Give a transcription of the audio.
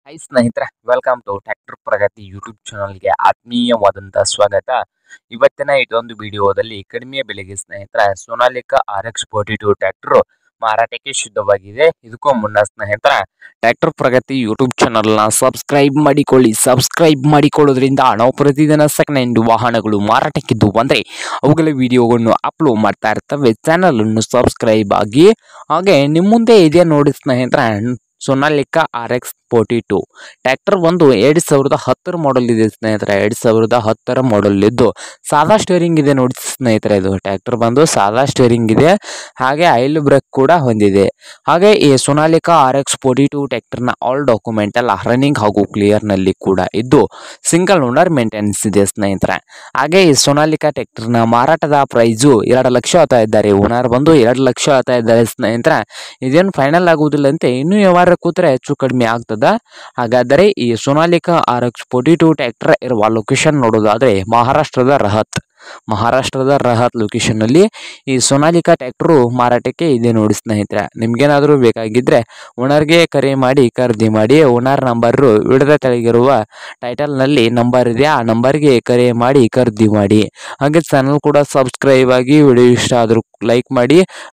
high ಸ್ನೇಹಿತರೆ welcome to tractor Pragati YouTube ಚಾನಲ್ಗೆ ಆತ್ಮೀಯವಾದಂಥ ಸ್ವಾಗತ ಇವತ್ತಿನ ಇದೊಂದು ವಿಡಿಯೋದಲ್ಲಿ ಕಡಿಮೆ ಬೆಲೆಗೆ ಸ್ನೇಹಿತರೆ Sonalika R X forty two tractor ಮಾರಾಟಕ್ಕೆ ಶುದ್ಧವಾಗಿದೆ ಇದಕ್ಕೂ ಮುನ್ನ ಸ್ನೇಹಿತರ ಟ್ರ್ಯಾಕ್ಟರ್ ಪ್ರಗತಿ ಯೂಟ್ಯೂಬ್ ಚಾನಲ್ನ ಸಬ್ಸ್ಕ್ರೈಬ್ ಮಾಡಿಕೊಳ್ಳಿ ಸಬ್ಸ್ಕ್ರೈಬ್ ಮಾಡಿಕೊಳ್ಳೋದ್ರಿಂದ ನಾವು ಪ್ರತಿದಿನ ಸೆಕೆಂಡ್ ಹ್ಯಾಂಡ್ ವಾಹನಗಳು ಮಾರಾಟಕ್ಕಿದ್ದು ಬಂದರೆ ಅವುಗಳ ವಿಡಿಯೋಗಳನ್ನು ಅಪ್ಲೋಡ್ ಮಾಡ್ತಾ ಇರ್ತವೆ ಚಾನಲನ್ನು ಸಬ್ಸ್ಕ್ರೈಬ್ ಆಗಿ ಹಾಗೆ ನಿಮ್ಮ ಮುಂದೆ ಇದೆ ನೋಡಿ ಸ್ನೇಹಿತರೆ Sonalika R X forty two tractor ಒಂದು ಎರಡು ಸಾವಿರದ ಹತ್ತರ ಮಾಡಲ್ ಇದೆ ಸ್ನೇಹಿತರೆ ಎರಡು ಸಾವಿರದ ಹತ್ತರ ಮಾಡಲ್ ಇದ್ದು ಸಾದಾ ಸ್ಟೇರಿಂಗ್ ಇದೆ ನೋಡಿ ಸ್ನೇಹಿತರೆ ಇದು ಟ್ರ್ಯಾಕ್ಟರ್ ಬಂದು ಸಾದಾ ಸ್ಟೇರಿಂಗ್ ಇದೆ ಹಾಗೆ ಆಯಿಲ್ ಬ್ರೇಕ್ ಕೂಡ ಹೊಂದಿದೆ ಹಾಗೆ ಈ Sonalika R X forty two ಟ್ರ್ಯಾಕ್ಟರ್ನ ಆಲ್ ಡಾಕ್ಯುಮೆಂಟ್ ಎಲ್ಲ ರನ್ನಿಂಗ್ ಹಾಗೂ ಕ್ಲಿಯರ್ನಲ್ಲಿ ಕೂಡ ಇದ್ದು ಸಿಂಗಲ್ ಓನರ್ ಮೇಂಟೆನೆನ್ಸ್ ಇದೆ ಸ್ನೇಹಿತರೆ ಹಾಗೆ ಈ ಸೊನಾಲಿಕಾ ಟ್ರ್ಯಾಕ್ಟರ್ನ ಮಾರಾಟದ ಪ್ರೈಸು ಎರಡು ಲಕ್ಷ ಹೇಳ್ತಾ ಇದ್ದಾರೆ ಓನರ್ ಬಂದು ಎರಡು ಲಕ್ಷ ಹೇಳ್ತಾ ಇದ್ದಾರೆ ಸ್ನೇಹಿತರೆ ಇದೇನು ಫೈನಲ್ ಆಗುವುದಿಲ್ಲಂತೆ ಇನ್ನೂ ವ್ಯವಹಾರ ಕೂತ್ರೆ ಹೆಚ್ಚು ಕಡಿಮೆ ಆಗ್ತದ ಹಾಗಾದರೆ ಈ Sonalika R X forty two tractor ಇರುವ ಲೊಕೇಶನ್ ನೋಡೋದಾದ್ರೆ ಮಹಾರಾಷ್ಟ್ರದ ರಹತ್ ಮಹಾರಾಷ್ಟ್ರದ ರಹತ್ ಲೊಕೇಶನ್ನಲ್ಲಿ ಈ ಸೊನಾಲಿಕಾ ಟ್ರ್ಯಾಕ್ಟರು ಮಾರಾಟಕ್ಕೆ ಇದೆ ನೋಡಿ ಸ್ನೇಹಿತರೆ ನಿಮ್ಗೇನಾದರೂ ಬೇಕಾಗಿದ್ದರೆ ಓನರ್ಗೆ ಕರೆ ಮಾಡಿ ಖರೀದಿ ಮಾಡಿ ಓನರ್ ನಂಬರು ವಿಡದ ತೆಳಗಿರುವ ಟೈಟಲ್ನಲ್ಲಿ ನಂಬರ್ ಇದೆ ಆ ನಂಬರ್ಗೆ ಕರೆ ಮಾಡಿ ಖರೀದಿ ಮಾಡಿ ಹಾಗೆ ಚಾನಲ್ ಕೂಡ ಸಬ್ಸ್ಕ್ರೈಬ್ ಆಗಿ ವಿಡಿಯೋ ಇಷ್ಟ ಆದರೂ ಲೈಕ್ ಮಾಡಿ